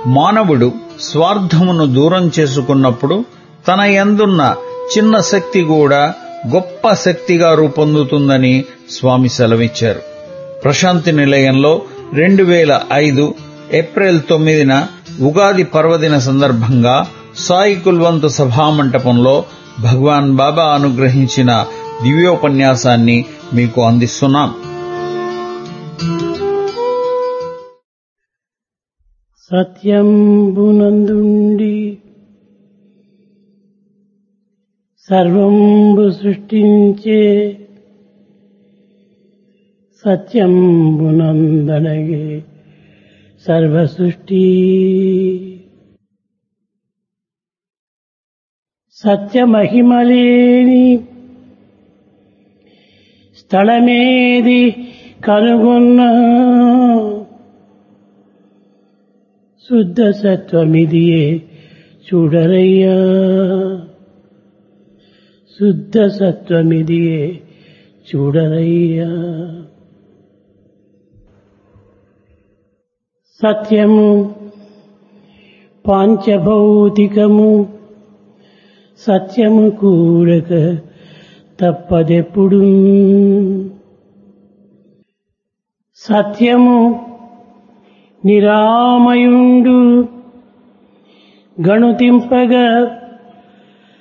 మానవుడు స్వార్థమును దూరం చేసుకున్నప్పుడు తన యందున్న చిన్న శక్తి కూడా గొప్ప శక్తిగా రూపొందుతుందని స్వామి సెలవిచ్చారు ప్రశాంతి నిలయంలో రెండు వేల ఐదు ఏప్రిల్ తొమ్మిదిన ఉగాది పర్వదిన సందర్భంగా సాయి కుల్వంత్ సభామంటపంలో భగవాన్ బాబా అనుగ్రహించిన దివ్యోపన్యాసాన్ని మీకు అందిస్తున్నాం సత్యంబునందుండి సర్వంబు సృష్టించే సత్యంబునందనగే సర్వ సృష్టి సత్యమహిమలేని స్థలమేది కనుగొన్నా శుద్ధ సత్వమిదియే చూడరయ్యా శుద్ధ సత్వమిదియే చూడరయ్యా సత్యము పాంచభౌతికము సత్యము కూడక తప్పదెప్పుడు సత్యము నిరామయుండు గణుతింపగా